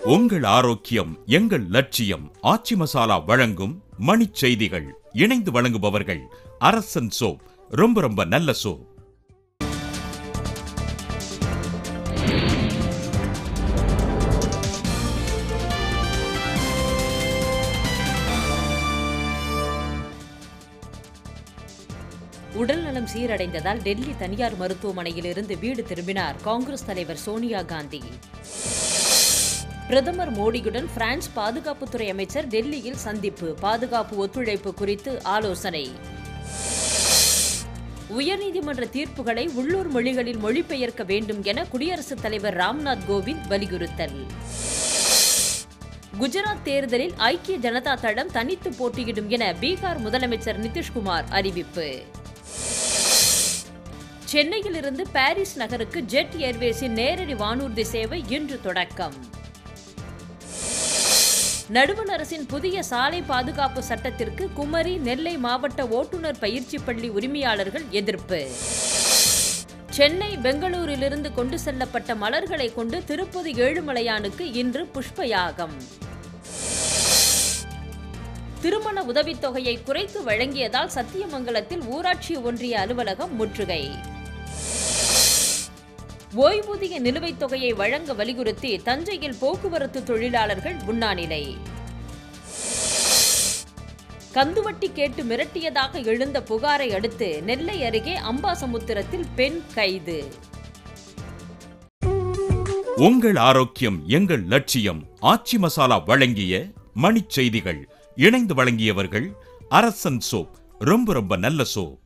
உங்கள் ஆரோக்கியம் எங்கள் லட்சியம் ஆச்சி மசாலா வழங்கும் மணிச் செய்திகள் இணைந்து வழங்குபவர்கள் அரசன் சோப் ரொம்ப ரொம்ப நல்ல சோப் உடல்நலம் சீரடைந்ததால் டெல்லி தனியார் மருத்துவமனையில் இருந்து வீடு திரும்பினார் காங்கிரஸ் தலைவர் சோனியா காந்தி பிரதமர் மோடியுடன் பிரான்ஸ் பாதுகாப்புத்துறை அமைச்சர் டெல்லியில் சந்திப்பு பாதுகாப்பு ஒத்துழைப்பு குறித்து ஆலோசனை உயர்நீதிமன்ற தீர்ப்புகளை உள்ளூர் மொழிகளில் மொழிபெயர்க்க வேண்டும் என குடியரசுத் தலைவர் ராம்நாத் கோவிந்த் வலியுறுத்தல் குஜராத் தேர்தலில் ஐக்கிய ஜனதா தளம் தனித்து போட்டியிடும் என பீகார் முதலமைச்சர் நிதிஷ்குமார் அறிவிப்பு சென்னையிலிருந்து பாரிஸ் நகருக்கு ஜெட் ஏர்வேஸின் நேரடி வானூர்தி சேவை இன்று தொடக்கம் நடுவண் அரசின் புதிய சாலை பாதுகாப்பு சட்டத்திற்கு குமரி நெல்லை மாவட்ட ஓட்டுநர் பயிற்சி பள்ளி உரிமையாளர்கள் எதிர்ப்பு சென்னை பெங்களூரிலிருந்து கொண்டு செல்லப்பட்ட மலர்களை கொண்டு திருப்பதி ஏழுமலையானுக்கு இன்று புஷ்ப யாகம் திருமண உதவித்தொகையை குறைத்து வழங்கியதால் சத்தியமங்கலத்தில் ஊராட்சி ஒன்றிய அலுவலகம் முற்றுகை ஓய்வூதிய நிலுவைத் தொகையை வழங்க வலியுறுத்தி தஞ்சையில் போக்குவரத்து தொழிலாளர்கள் உண்ணாநிலை கந்துவட்டி கேட்டு மிரட்டியதாக எழுந்த புகாரை அடுத்து நெல்லை அருகே அம்பாசமுத்திரத்தில் பெண் கைது உங்கள் ஆரோக்கியம் எங்கள் லட்சியம் ஆச்சி மசாலா வழங்கிய மணிச் செய்திகள் இணைந்து வழங்கியவர்கள் அரசன் சோப் ரொம்ப ரொம்ப நல்ல சோப்